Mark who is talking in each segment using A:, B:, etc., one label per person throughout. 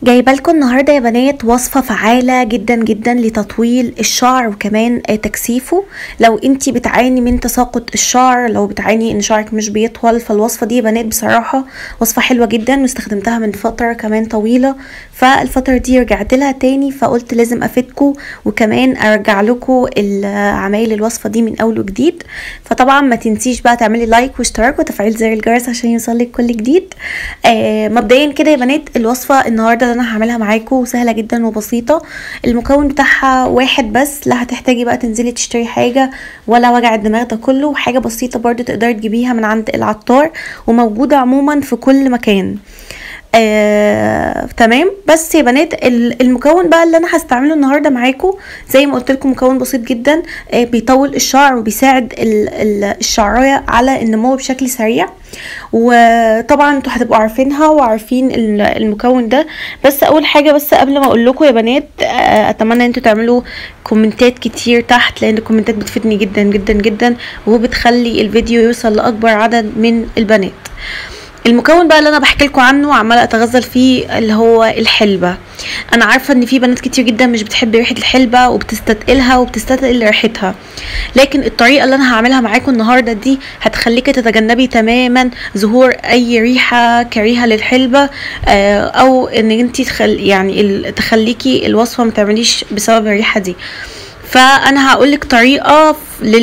A: جايبه لكم النهارده يا بنات وصفه فعاله جدا جدا لتطويل الشعر وكمان آه، تكثيفه لو انتي بتعاني من تساقط الشعر لو بتعاني ان شعرك مش بيطول فالوصفه دي يا بنات بصراحه وصفه حلوه جدا واستخدمتها من فتره كمان طويله فالفتره دي رجعت لها تاني فقلت لازم افيدكم وكمان ارجع لكم عمايل الوصفه دي من اول وجديد فطبعا ما تنسيش بقى تعملي لايك واشتراك وتفعيل زر الجرس عشان يوصلك كل جديد آه مبدئيا كده يا بنات الوصفه النهارده اللي انا هعملها معاكم سهله جدا وبسيطه المكون بتاعها واحد بس لا هتحتاجي بقى تنزلي تشتري حاجه ولا وجع الدماغ ده كله حاجه بسيطه برضو تقدري تجيبيها من عند العطار وموجوده عموما في كل مكان آه، تمام بس يا بنات ال- المكون بقى اللي انا هستعمله النهارده معاكم زي ما قلت لكم مكون بسيط جدا آه بيطول الشعر وبيساعد ال- ال- الشعرايه على النمو بشكل سريع وطبعا انتوا هتبقوا عارفينها وعارفين ال- المكون ده بس اول حاجه بس قبل ما اقول لكم يا بنات آه، اتمنى ان انتوا تعملوا كومنتات كتير تحت لان الكومنتات بتفيدني جدا جدا جدا وبتخلي الفيديو يوصل لاكبر عدد من البنات المكون بقى اللي انا بحكي لكم عنه وعماله اتغزل فيه اللي هو الحلبه انا عارفه ان في بنات كتير جدا مش بتحب ريحه الحلبه وبتستثقلها وبتستثقل ريحتها لكن الطريقه اللي انا هعملها معاكم النهارده دي هتخليكي تتجنبي تماما ظهور اي ريحه كريهه للحلبه آه، او ان انت تخل يعني ال- تخليكي الوصفه ما تعمليش بسبب الريحه دي فانا هقولك طريقه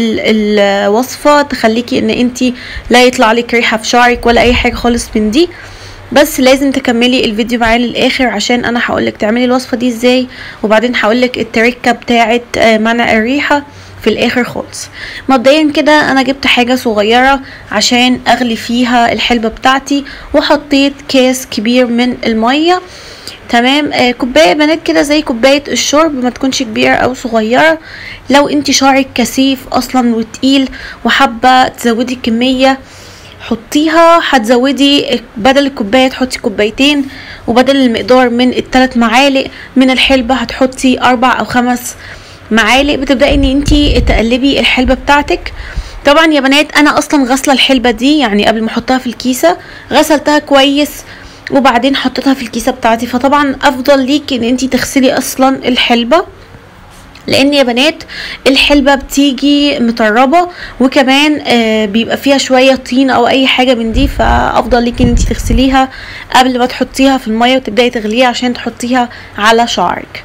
A: للوصفه تخليكي ان انتي لا يطلع لك ريحه في شعرك ولا اي حاجه خالص من دي بس لازم تكملي الفيديو معايا للاخر عشان انا هقولك تعملي الوصفه دي ازاي وبعدين هقولك التركه بتاعه آه، منع الريحه في الاخر خالص مبدئيا كده انا جبت حاجه صغيره عشان اغلي فيها الحلبه بتاعتي وحطيت كاس كبير من الميه تمام آه كوبايه بنات كده زي كوبايه الشرب ما تكونش كبيره او صغيره لو انت شعرك كثيف اصلا وتقيل وحابه تزودي كميه حطيها هتزودي بدل الكوبايه تحطي كوبايتين وبدل المقدار من الثلاث معالق من الحلبه هتحطي اربع او خمس معالق بتبداي ان انتي تقلبي الحلبه بتاعتك طبعا يا بنات انا اصلا غاسله الحلبه دي يعني قبل ما احطها في الكيسه غسلتها كويس وبعدين حطيتها في الكيسه بتاعتي فطبعا افضل ليكي ان انتي تغسلي اصلا الحلبه لان يا بنات الحلبة بتيجي مطربة وكمان آه بيبقى فيها شوية طين او اي حاجة من دي فافضل ليكي ان انتي تغسليها قبل ما تحطيها في المية وتبدأي تغليها عشان تحطيها على شعرك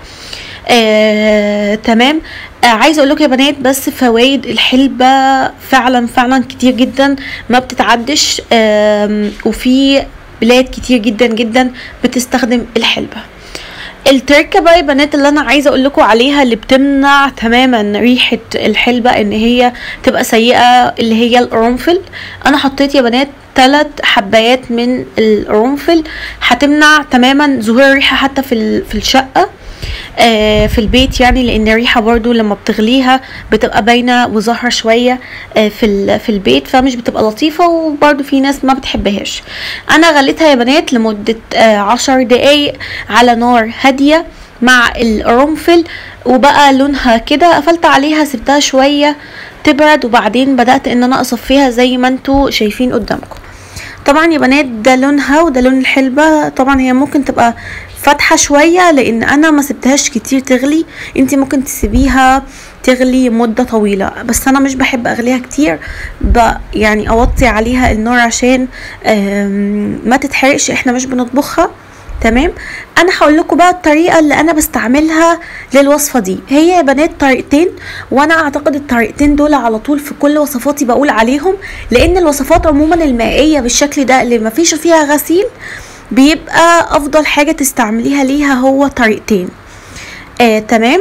A: آه، تمام آه عايزه اقول لكم يا بنات بس فوائد الحلبه فعلا فعلا كتير جدا ما بتتعدش آم، وفي بلاد كتير جدا جدا بتستخدم الحلبه التركه بقى يا بنات اللي انا عايزه اقول لكم عليها اللي بتمنع تماما ريحه الحلبه ان هي تبقى سيئه اللي هي القرنفل انا حطيت يا بنات ثلاث حبايات من القرنفل هتمنع تماما ظهور الريحه حتى في ال- في الشقه آه، في البيت يعني لان الريحه برضو لما بتغليها بتبقى باينه وظاهره شويه آه، في ال- في البيت فمش بتبقى لطيفه وبرضو في ناس ما بتحبهاش انا غليتها يا بنات لمده آه، عشر دقايق على نار هاديه مع القرنفل وبقى لونها كده قفلت عليها سبتها شويه تبرد وبعدين بدات ان انا اصفيها زي ما انتوا شايفين قدامكم طبعا يا بنات ده لونها وده لون الحلبة طبعا هي ممكن تبقى فاتحة شوية لان انا ما سبتهاش كتير تغلي انت ممكن تسيبيها تغلي مدة طويلة بس انا مش بحب اغليها كتير ب يعني اوطي عليها النار عشان آم، ما تتحرقش احنا مش بنطبخها تمام انا هقول لكم بقى الطريقه اللي انا بستعملها للوصفه دي هي يا بنات طريقتين وانا اعتقد الطريقتين دول على طول في كل وصفاتي بقول عليهم لان الوصفات عموما المائيه بالشكل ده اللي ما فيش فيها غسيل بيبقى افضل حاجه تستعمليها ليها هو طريقتين آه تمام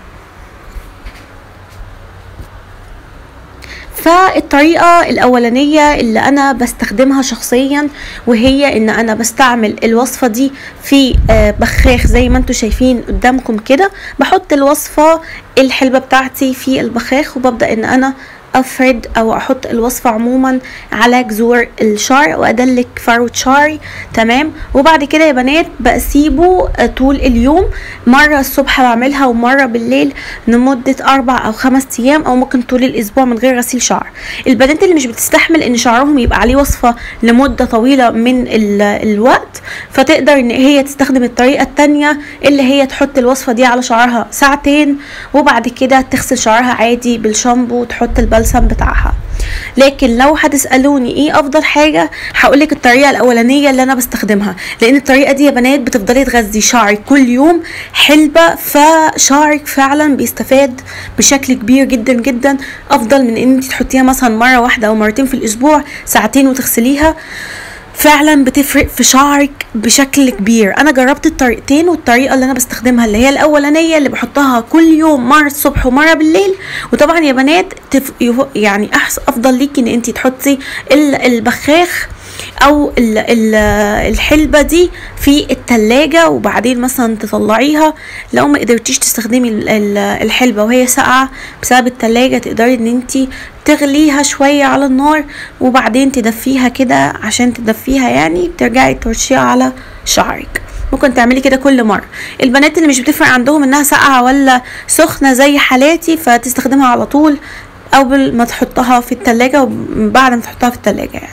A: فالطريقة الأولانية اللي أنا بستخدمها شخصيا وهي إن أنا بستعمل الوصفة دي في آه، بخاخ زي ما انتوا شايفين قدامكم كده بحط الوصفة الحلبة بتاعتي في البخاخ وببدأ إن أنا افرد او احط الوصفة عموما على جذور الشعر وادلك فروة شعري تمام وبعد كده يا بنات بسيبه طول اليوم مرة الصبح بعملها ومرة بالليل لمدة اربع او خمس ايام او ممكن طول الاسبوع من غير غسيل شعر البنات اللي مش بتستحمل ان شعرهم يبقى عليه وصفة لمدة طويلة من الوقت فتقدر ان هي تستخدم الطريقة التانية اللي هي تحط الوصفة دي على شعرها ساعتين وبعد كده تغسل شعرها عادي بالشامبو وتحط البلسم بتاعها لكن لو هتسالوني ايه افضل حاجه هقولك الطريقه الاولانيه اللي انا بستخدمها لان الطريقه دي يا بنات بتفضلي تغذي شعرك كل يوم حلبه فشعرك فعلا بيستفاد بشكل كبير جدا جدا افضل من ان انت تحطيها مثلا مره واحده او مرتين في الاسبوع ساعتين وتغسليها فعلا بتفرق في شعرك بشكل كبير انا جربت الطريقتين والطريقه اللي انا بستخدمها اللي هي الاولانيه اللي بحطها كل يوم مره الصبح ومره بالليل وطبعا يا بنات تف... يعني احسن افضل ليكي ان انت تحطي البخاخ او ال ال الحلبة دي في التلاجة وبعدين مثلا تطلعيها لو ما قدرتيش تستخدمي الحلبة وهي ساقعة بسبب التلاجة تقدري ان انتي تغليها شوية على النار وبعدين تدفيها كده عشان تدفيها يعني ترجعي ترشيها على شعرك ممكن تعملي كده كل مره البنات اللي مش بتفرق عندهم انها ساقعه ولا سخنه زي حالاتي فتستخدمها على طول قبل ما تحطها في التلاجة وبعد ما تحطها في التلاجة يعني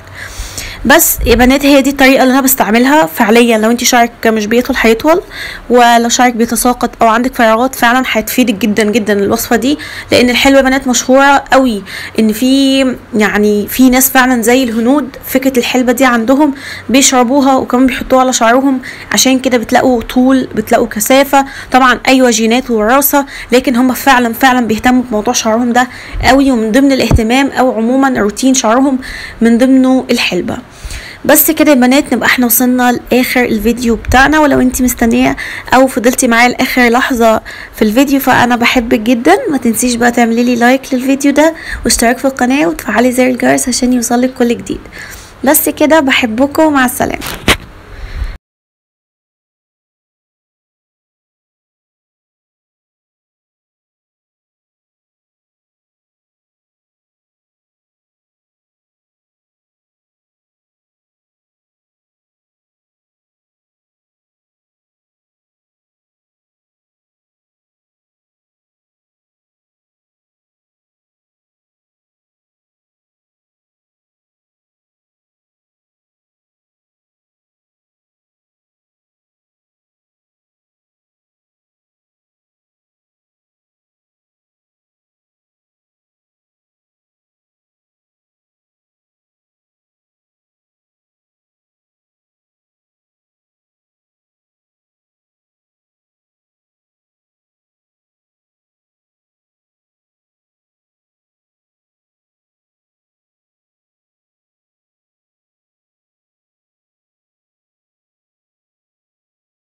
A: بس يا بنات هي دي الطريقه اللي انا بستعملها فعليا لو انت شعرك مش بيطول هيطول ولو شعرك بيتساقط او عندك فراغات فعلا هتفيدك جدا جدا الوصفه دي لان الحلوه بنات مشهوره قوي ان في يعني في ناس فعلا زي الهنود فكره الحلبه دي عندهم بيشربوها وكمان بيحطوها على شعرهم عشان كده بتلاقوا طول بتلاقوا كثافه طبعا ايوه جينات ووراثه لكن هم فعلا فعلا بيهتموا بموضوع شعرهم ده قوي ومن ضمن الاهتمام او عموما روتين شعرهم من ضمنه الحلبه بس كده يا بنات نبقى احنا وصلنا لاخر الفيديو بتاعنا ولو انت مستنيه او فضلتي معايا لاخر لحظه في الفيديو فانا بحبك جدا ما تنسيش بقى تعملي لي لايك للفيديو ده واشتراك في القناه وتفعلي زر الجرس عشان يوصلك كل جديد بس كده بحبكم مع السلامه